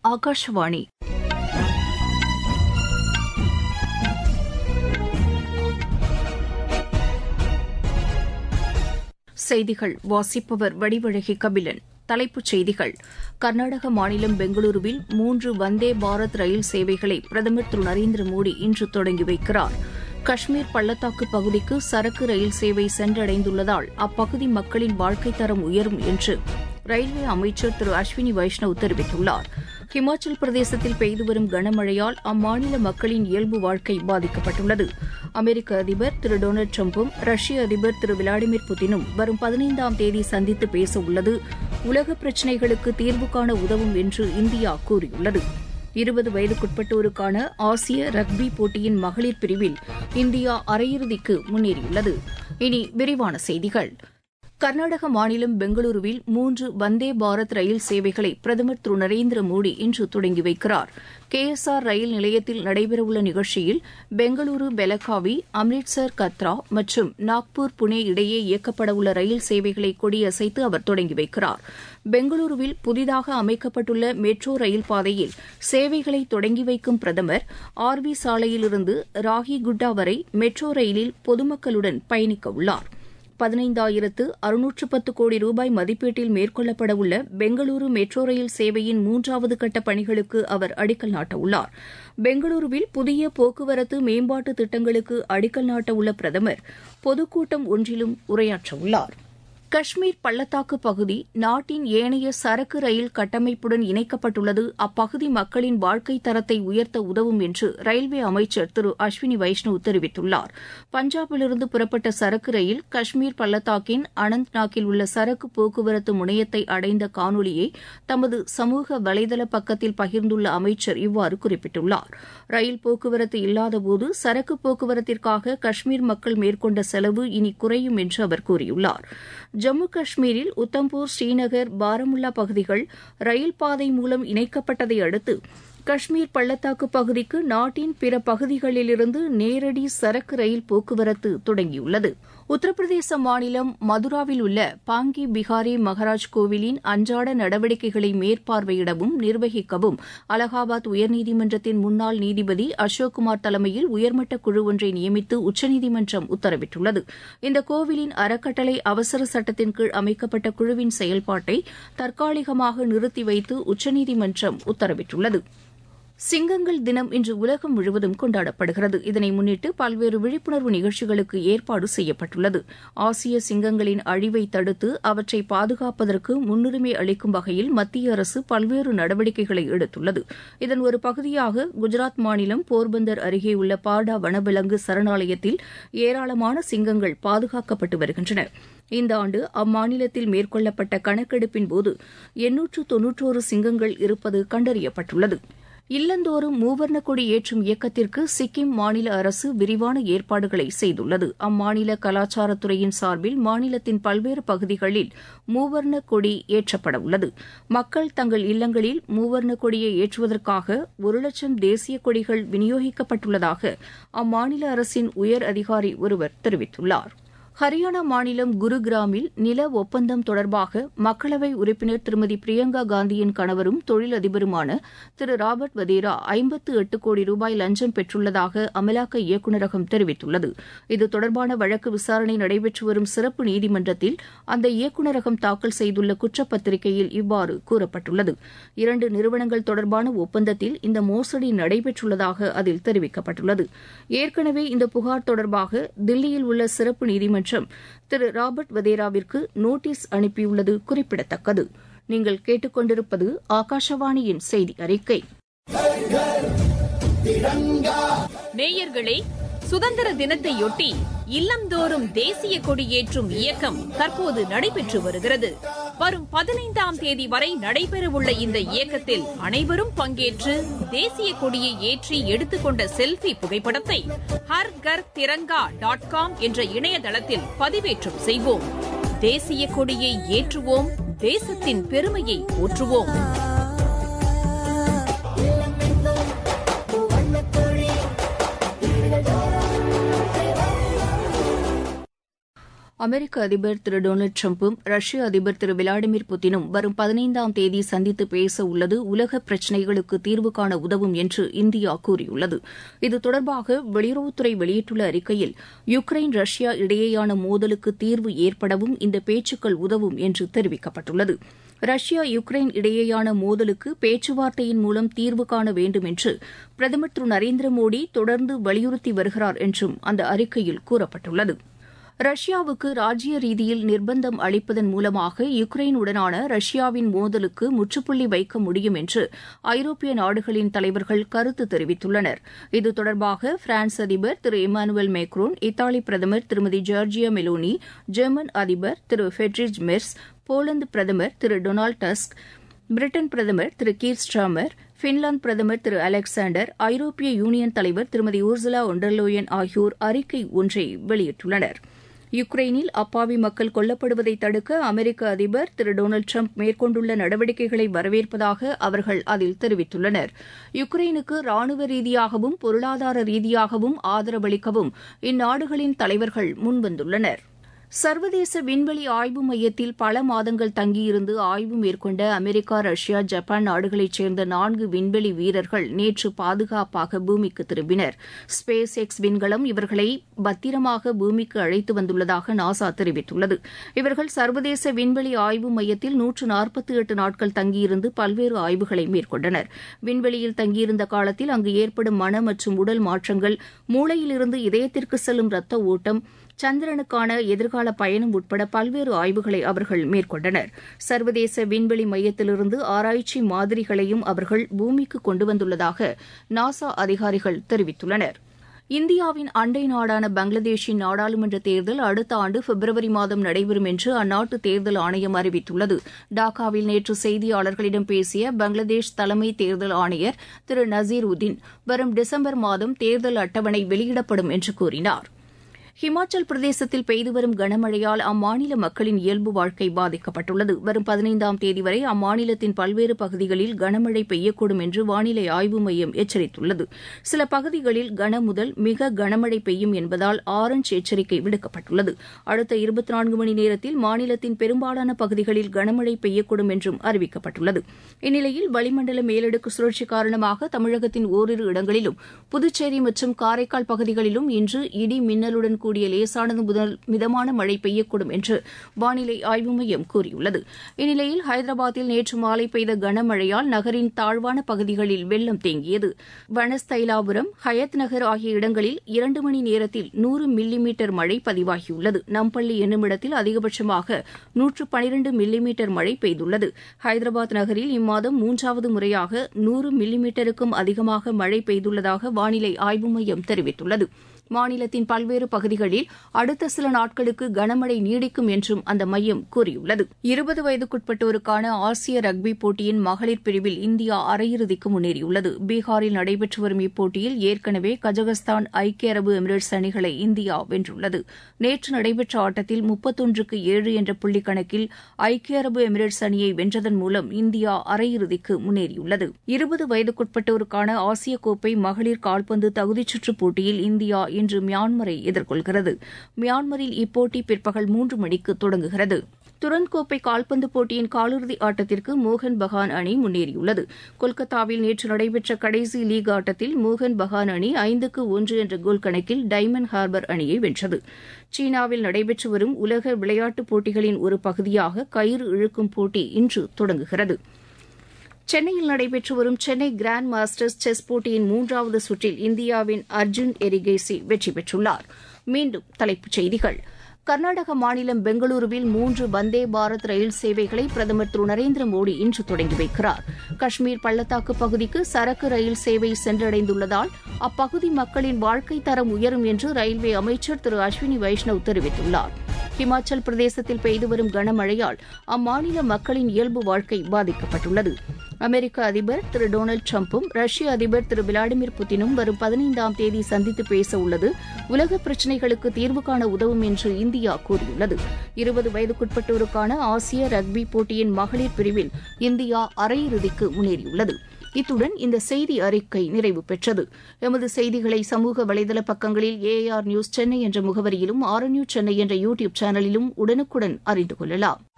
ஆகாஷவாணி செய்திகள் வாசிப்பவர் வடிவழகி கபிலன் தலைப்புச் செய்திகள் கர்நாடக மாநிலம் பெங்களூருவில் மூன்று வந்தே பாரத் ரயில் சேவைகளை பிரதமர் திரு நரேந்திர மோடி இன்று தொடங்கி வைக்கிறார் காஷ்மீர் பள்ளத்தாக்கு பகுதிக்கு சரக்கு ரயில் சேவை சென்றடைந்துள்ளதால் அப்பகுதி மக்களின் வாழ்க்கைத் தரம் உயரும் என்று ரயில்வே அமைச்சர் திரு அஸ்வினி வைஷ்ணவ் தெரிவித்துள்ளார் ஹிமாச்சல் பிரதேசத்தில் பெய்து வரும் கனமழையால் அம்மாநில மக்களின் இயல்பு வாழ்க்கை பாதிக்கப்பட்டுள்ளது அமெரிக்க அதிபர் திரு டொனால்டு டிரம்பும் ரஷ்ய அதிபர் திரு விளாடிமிர் புட்டினும் வரும் பதினைந்தாம் தேதி சந்தித்து பேச உள்ளது உலக பிரச்சினைகளுக்கு தீர்வு காண உதவும் என்று இந்தியா கூறியுள்ளது இருபது வயதுக்குட்பட்டோருக்கான ஆசிய ரக்பி போட்டியின் மகளிர் பிரிவில் இந்தியா அரையிறுதிக்கு முன்னேறியுள்ளது இனி விரிவான செய்திகள் கர்நாடக மாநிலம் பெங்களூருவில் மூன்று வந்தே பாரத் ரயில் சேவைகளை பிரதமர் திரு நரேந்திர மோடி இன்று தொடங்கி வைக்கிறார் கே எஸ் ஆர் ரயில் நிலையத்தில் நடைபெறவுள்ள நிகழ்ச்சியில் பெங்களூரு பெலகாவி அம்ரிட்சர் கத்ரா மற்றும் நாக்பூர் புனே இடையே இயக்கப்படவுள்ள ரயில் சேவைகளை கொடியசைத்து அவர் தொடங்கி வைக்கிறார் பெங்களூருவில் புதிதாக அமைக்கப்பட்டுள்ள மெட்ரோ ரயில் பாதையில் சேவைகளை தொடங்கி வைக்கும் பிரதமர் ஆர் வி சாலையிலிருந்து ராகிகுட்டா வரை மெட்ரோ ரயிலில் பொதுமக்களுடன் பயணிக்க உள்ளார் பதினைந்தாயிரத்து அறுநூற்று பத்து கோடி ரூபாய் மதிப்பீட்டில் மேற்கொள்ளப்படவுள்ள பெங்களூரு மெட்ரோ ரயில் சேவையின் மூன்றாவது கட்ட பணிகளுக்கு அவர் அடிக்கல் நாட்டவுள்ளார் பெங்களூருவில் புதிய போக்குவரத்து மேம்பாட்டு திட்டங்களுக்கு அடிக்கல் நாட்டவுள்ள பிரதமர் பொதுக்கூட்டம் ஒன்றிலும் உரையாற்றவுள்ளார் காஷ்மீர் பள்ளத்தாக்கு பகுதி நாட்டின் ஏனைய சரக்கு ரயில் கட்டமைப்புடன் இணைக்கப்பட்டுள்ளது அப்பகுதி மக்களின் வாழ்க்கை தரத்தை உயர்த்த உதவும் என்று ரயில்வே அமைச்சர் திரு அஸ்வினி வைஷ்ணவ் தெரிவித்துள்ளார் பஞ்சாபிலிருந்து புறப்பட்ட சரக்கு ரயில் காஷ்மீர் பள்ளத்தாக்கின் அனந்த்நாக்கில் உள்ள சரக்கு போக்குவரத்து முனையத்தை அடைந்த காணொலியை தமது சமூக வலைதள பக்கத்தில் பகிர்ந்துள்ள அமைச்சர் இவ்வாறு குறிப்பிட்டுள்ளார் ரயில் போக்குவரத்து இல்லாதபோது சரக்கு போக்குவரத்திற்காக காஷ்மீர் மக்கள் மேற்கொண்ட செலவு இனி குறையும் என்று அவர் கூறியுள்ளார் ஜம்மு காஷ்மீரில் உத்தம்பூர் ஸ்ரீநகர் பாரமுல்லா பகுதிகள் ரயில் பாதை மூலம் இணைக்கப்பட்டதை அடுத்து காஷ்மீர் பள்ளத்தாக்கு பகுதிக்கு நாட்டின் பிற பகுதிகளிலிருந்து நேரடி சரக்கு ரயில் போக்குவரத்து தொடங்கியுள்ளது உத்தரப்பிரதேச மாநிலம் மதுராவில் உள்ள பாங்கி பிகாரி மகராஜ் கோவிலின் அன்றாட நடவடிக்கைகளை மேற்பார்வையிடவும் நிர்வகிக்கவும் அலகாபாத் உயர்நீதிமன்றத்தின் முன்னாள் நீதிபதி அசோக்குமார் தலைமையில் உயர்மட்ட குழு ஒன்றை நியமித்து உச்சநீதிமன்றம் உத்தரவிட்டுள்ளது இந்த கோவிலின் அறக்கட்டளை அவசர சட்டத்தின் கீழ் அமைக்கப்பட்ட குழுவின் செயல்பாட்டை தற்காலிகமாக நிறுத்தி வைத்து உச்சநீதிமன்றம் உத்தரவிட்டுள்ளது சிங்கங்கள் தினம் இன்று உலகம் முழுவதும் கொண்டாடப்படுகிறது இதனை முன்னிட்டு பல்வேறு விழிப்புணர்வு நிகழ்ச்சிகளுக்கு ஏற்பாடு செய்யப்பட்டுள்ளது ஆசிய சிங்கங்களின் அழிவை தடுத்து அவற்றை பாதுகாப்பதற்கு முன்னுரிமை அளிக்கும் வகையில் மத்திய அரசு பல்வேறு நடவடிக்கைகளை எடுத்துள்ளது இதன் ஒரு பகுதியாக குஜராத் மாநிலம் போர்பந்தர் அருகே உள்ள பார்டா வனவிலங்கு சரணாலயத்தில் ஏராளமான சிங்கங்கள் பாதுகாக்கப்பட்டு வருகின்றன இந்த ஆண்டு அம்மாநிலத்தில் மேற்கொள்ளப்பட்ட கணக்கெடுப்பின் போது எண்ணூற்று தொன்னூற்றோரு சிங்கங்கள் இருப்பது கண்டறியப்பட்டுள்ளது இல்லந்தோறும் மூவர்ண கொடி ஏற்றும் இயக்கத்திற்கு சிக்கிம் மாநில அரசு விரிவான ஏற்பாடுகளை செய்துள்ளது அம்மாநில கலாச்சாரத்துறையின் சார்பில் மாநிலத்தின் பல்வேறு பகுதிகளில் மூவர்ண கொடி ஏற்றப்பட உள்ளது மக்கள் தங்கள் இல்லங்களில் மூவர்ண கொடியை ஏற்றுவதற்காக ஒரு லட்சம் தேசிய கொடிகள் விநியோகிக்கப்பட்டுள்ளதாக அம்மாநில அரசின் உயர் அதிகாரி ஒருவர் தெரிவித்துள்ளார் ஹரியானா மாநிலம் குருகிராமில் நில ஒப்பந்தம் தொடர்பாக மக்களவை உறுப்பினர் திருமதி பிரியங்கா காந்தியின் கணவரும் தொழிலதிபருமான திரு ராபர்ட் வதேரா ஐம்பத்து எட்டு கோடி ரூபாய் லஞ்சம் பெற்றுள்ளதாக அமலாக்க இயக்குநரகம் தெரிவித்துள்ளது இது தொடர்பான வழக்கு விசாரணை நடைபெற்று வரும் சிறப்பு நீதிமன்றத்தில் அந்த இயக்குநரகம் தாக்கல் செய்துள்ள குற்றப்பத்திரிகையில் இவ்வாறு கூறப்பட்டுள்ளது இரண்டு நிறுவனங்கள் தொடர்பான ஒப்பந்தத்தில் இந்த மோசடி நடைபெற்றுள்ளதாக அதில் தெரிவிக்கப்பட்டுள்ளது ஏற்கனவே இந்த புகார் தொடர்பாக தில்லியில் உள்ள சிறப்பு நீதிமன்றம் நீதிமன்றம் திரு ராபர்ட் வதேராவிற்கு நோட்டீஸ் அனுப்பியுள்ளது குறிப்பிடத்தக்கது நீங்கள் கேட்டுக்கொண்டிருப்பது ஆகாஷவாணியின் செய்தி அறிக்கை நேயர்களே சுதந்திர தினத்தையொட்டி இல்லந்தோறும் தேசிய கொடியேற்றும் இயக்கம் தற்போது நடைபெற்று வருகிறது வரும் பதினைந்தாம் தேதி வரை நடைபெறவுள்ள இந்த இயக்கத்தில் அனைவரும் பங்கேற்று தேசிய கொடியை ஏற்றி எடுத்துக்கொண்ட செல்பி புகைப்படத்தை ஹர் கர் திரங்கா டாட் காம் என்ற இணையதளத்தில் பதிவேற்றம் செய்வோம் தேசிய கொடியை ஏற்றுவோம் தேசத்தின் பெருமையை போற்றுவோம் அமெரிக்க அதிபர் திரு டொனால்டு டிரம்பும் ரஷ்ய அதிபர் திரு விளாடிமிர் புட்டினும் வரும் பதினைந்தாம் தேதி சந்தித்து பேச உள்ளது உலக பிரச்சினைகளுக்கு தீர்வு காண உதவும் என்று இந்தியா கூறியுள்ளது இது தொடர்பாக வெளியுறவுத்துறை வெளியிட்டுள்ள அறிக்கையில் யுக்ரைன் ரஷ்யா இடையேயான மோதலுக்கு தீர்வு ஏற்படவும் இந்த பேச்சுக்கள் உதவும் என்று தெரிவிக்கப்பட்டுள்ளது ரஷ்யா யுக்ரைன் இடையேயான மோதலுக்கு பேச்சுவார்த்தையின் மூலம் தீர்வு காண வேண்டும் என்று பிரதமர் திரு நரேந்திர மோடி தொடர்ந்து வலியுறுத்தி வருகிறார் என்றும் அந்த அறிக்கையில் கூறப்பட்டுள்ளது ரஷ்யாவுக்கு ராஜ்ய ரீதியில் நிர்பந்தம் அளிப்பதன் மூலமாக யுக்ரைனுடனான ரஷ்யாவின் மோதலுக்கு முற்றுப்புள்ளி வைக்க முடியும் என்று ஐரோப்பிய நாடுகளின் தலைவர்கள் கருத்து தெரிவித்துள்ளனர் இது தொடர்பாக பிரான்ஸ் அதிபர் திரு இமானுவேல் மேக்ரோன் இத்தாலி பிரதமர் திருமதி ஜார்ஜியா மெலோனி ஜெர்மன் அதிபர் திரு ஃபெட்ரிஜ் மெர்ஸ் போலந்து பிரதமர் திரு டொனால்டு டஸ்க் பிரிட்டன் பிரதமர் திரு கீர் ஸ்டாமர் பின்லாந்து பிரதமர் திரு அலெக்சாண்டர் ஐரோப்பிய யூனியன் தலைவர் திருமதி ஊர்சுலா ஒண்டர்லோயன் ஆகியோர் அறிக்கை ஒன்றை வெளியிட்டுள்ளனர் யுக்ரைனில் அப்பாவி மக்கள் கொல்லப்படுவதை தடுக்க அமெரிக்க அதிபர் திரு டொனால்டு ட்ரம்ப் மேற்கொண்டுள்ள நடவடிக்கைகளை வரவேற்பதாக அவர்கள் அதில் தெரிவித்துள்ளனர் யுக்ரைனுக்கு ராணுவ ரீதியாகவும் பொருளாதார ரீதியாகவும் ஆதரவளிக்கவும் இந்நாடுகளின் தலைவர்கள் முன்வந்துள்ளனா் சர்வதேச விண்வெளி ஆய்வு மையத்தில் பல மாதங்கள் தங்கியிருந்து ஆய்வு மேற்கொண்ட அமெரிக்கா ரஷ்யா ஜப்பான் நாடுகளைச் சேர்ந்த நான்கு விண்வெளி வீரர்கள் நேற்று பாதுகாப்பாக பூமிக்கு திரும்பினர் ஸ்பேஸ் எக்ஸ் விண்கலம் இவர்களை பத்திரமாக பூமிக்கு அழைத்து வந்துள்ளதாக நாசா தெரிவித்துள்ளது இவர்கள் சர்வதேச விண்வெளி ஆய்வு மையத்தில் நூற்று நாற்பத்தி எட்டு நாட்கள் தங்கியிருந்து பல்வேறு ஆய்வுகளை மேற்கொண்டனர் விண்வெளியில் தங்கியிருந்த காலத்தில் அங்கு ஏற்படும் மன மற்றும் உடல் மாற்றங்கள் மூளையிலிருந்து இதயத்திற்கு செல்லும் ரத்த ஓட்டம் சந்திரனுக்கான எதிர்கால பயணம் உட்பட பல்வேறு ஆய்வுகளை அவர்கள் மேற்கொண்டனர் சர்வதேச விண்வெளி மையத்திலிருந்து ஆராய்ச்சி மாதிரிகளையும் அவர்கள் பூமிக்கு கொண்டு வந்துள்ளதாக நாசா அதிகாரிகள் தெரிவித்துள்ளனர் இந்தியாவின் அண்டை நாடான பங்களாதேஷின் நாடாளுமன்ற தேர்தல் அடுத்த ஆண்டு பிப்ரவரி மாதம் நடைபெறும் என்று அந்நாட்டு தேர்தல் ஆணையம் அறிவித்துள்ளது டாக்காவில் நேற்று செய்தியாளர்களிடம் பேசிய பங்களாதேஷ் தலைமை தேர்தல் ஆணையர் திரு நசீர் உதீன் வரும் டிசம்பர் மாதம் தேர்தல் அட்டவணை வெளியிடப்படும் என்று கூறினார் ஹிமாச்சல் பிரதேசத்தில் பெய்து வரும் கனமழையால் அம்மாநில மக்களின் இயல்பு வாழ்க்கை பாதிக்கப்பட்டுள்ளது வரும் பதினைந்தாம் தேதி வரை அம்மாநிலத்தின் பல்வேறு பகுதிகளில் கனமழை பெய்யக்கூடும் என்று வானிலை ஆய்வு மையம் எச்சரித்துள்ளது சில பகுதிகளில் கன முதல் மிக கனமழை பெய்யும் என்பதால் ஆரஞ்ச் எச்சரிக்கை விடுக்கப்பட்டுள்ளது அடுத்த இருபத்தி நான்கு மணி நேரத்தில் மாநிலத்தின் பெரும்பாலான பகுதிகளில் கனமழை பெய்யக்கூடும் என்றும் அறிவிக்கப்பட்டுள்ளது இந்நிலையில் வளிமண்டல மேலடுக்கு சுழற்சி காரணமாக தமிழகத்தின் ஓரிரு இடங்களிலும் புதுச்சேரி மற்றும் காரைக்கால் பகுதிகளிலும் இன்று இடி மின்னலுடன் கூடிய லேசானது முதல் மிதமான மழை பெய்யக்கூடும் என்று வானிலை ஆய்வு மையம் கூறியுள்ளது இந்நிலையில் ஹைதராபாத்தில் நேற்று மாலை பெய்த கனமழையால் நகரின் தாழ்வான பகுதிகளில் வெள்ளம் தேங்கியது வனஸ்தைலாபுரம் ஹயத் நகர் ஆகிய இடங்களில் இரண்டு மணி நேரத்தில் நூறு மில்லி மீட்டர் மழை பதிவாகியுள்ளது நம்பள்ளி என்னுமிடத்தில் அதிகபட்சமாக நூற்று பனிரண்டு மில்லி மீட்டர் மழை பெய்துள்ளது ஹைதராபாத் நகரில் இம்மாதம் மூன்றாவது முறையாக நூறு மில்லி மீட்டருக்கும் அதிகமாக மழை பெய்துள்ளதாக வானிலை ஆய்வு மையம் தெரிவித்துள்ளது மாநிலத்தின் பல்வேறு பகுதிகளில் அடுத்த சில நாட்களுக்கு கனமழை நீடிக்கும் என்றும் அந்த மையம் கூறியுள்ளது இருபது வயதுக்குட்பட்டோருக்கான ஆசிய ரக்பி போட்டியின் மகளிர் பிரிவில் இந்தியா அரையிறுதிக்கு முன்னேறியுள்ளது பீகாரில் நடைபெற்று வரும் இப்போட்டியில் ஏற்கனவே கஜகஸ்தான் ஐக்கிய அரபு எமிரேட்ஸ் அணிகளை இந்தியா வென்றுள்ளது நேற்று நடைபெற்ற ஆட்டத்தில் முப்பத்தொன்றுக்கு ஏழு என்ற புள்ளி கணக்கில் ஐக்கிய அரபு எமிரேட்ஸ் அணியை வென்றதன் மூலம் இந்தியா அரையிறுதிக்கு முன்னேறியுள்ளது இருபது வயதுக்குட்பட்டோருக்கான ஆசிய கோப்பை மகளிர் கால்பந்து தகுதிச்சுற்றுப் போட்டியில் இந்தியா இன்று மியான்மரை எதிர்கொள்கிறது மியான்மரில் இப்போட்டி பிற்பகல் மூன்று மணிக்கு தொடங்குகிறது துரந்த் கோப்பை கால்பந்து போட்டியின் காலிறுதி ஆட்டத்திற்கு மோகன் பகான் அணி முன்னேறியுள்ளது கொல்கத்தாவில் நேற்று நடைபெற்ற கடைசி லீக் ஆட்டத்தில் மோகன் பகான் அணி ஐந்துக்கு ஒன்று என்ற கோல் கணக்கில் டைமண்ட் ஹார்பர் அணியை வென்றது சீனாவில் நடைபெற்று வரும் உலக விளையாட்டுப் போட்டிகளின் ஒரு பகுதியாக கயிறு இழுக்கும் போட்டி இன்று தொடங்குகிறது சென்னையில் நடைபெற்று வரும் சென்னை கிராண்ட் மாஸ்டர்ஸ் செஸ் போட்டியின் மூன்றாவது சுற்றில் இந்தியாவின் அர்ஜுன் எரிகேசி வெற்றி பெற்றுள்ளார் மீண்டும் தலைப்புச் செய்திகள் கர்நாடக மாநிலம் பெங்களூருவில் மூன்று வந்தே பாரத் ரயில் சேவைகளை பிரதமர் திரு நரேந்திர மோடி இன்று தொடங்கி வைக்கிறார் காஷ்மீர் பள்ளத்தாக்கு பகுதிக்கு சரக்கு ரயில் சேவை சென்றடைந்துள்ளதால் அப்பகுதி மக்களின் வாழ்க்கை தரம் உயரும் என்று ரயில்வே அமைச்சர் திரு அஸ்வினி வைஷ்ணவ் தெரிவித்துள்ளார் ஹிமாச்சல் பிரதேசத்தில் பெய்து வரும் கனமழையால் அம்மாநில மக்களின் இயல்பு வாழ்க்கை பாதிக்கப்பட்டுள்ளது அமெரிக்க அதிபர் திரு டொனால்டு டிரம்பும் ரஷ்ய அதிபர் திரு விளாடிமிர் புட்டினும் வரும் பதினைந்தாம் தேதி சந்தித்து பேச உள்ளது உலக பிரச்சினைகளுக்கு தீர்வு காண உதவும் என்று இந்தியா கூறியுள்ளது இருபது வயதுக்குட்பட்டோருக்கான ஆசிய ரக்பி போட்டியின் மகளிர் பிரிவில் இந்தியா அரையிறுதிக்கு முன்னேறியுள்ளது இத்துடன் இந்த செய்தி அறிக்கை நிறைவு பெற்றது எமது செய்திகளை சமூக வலைதள பக்கங்களில் ஏஆர் நியூஸ் சென்னை என்ற முகவரியிலும் ஆர் நியூஸ் சென்னை என்ற யூ டியூப் சேனலிலும் உடனுக்குடன் அறிந்து கொள்ளலாம்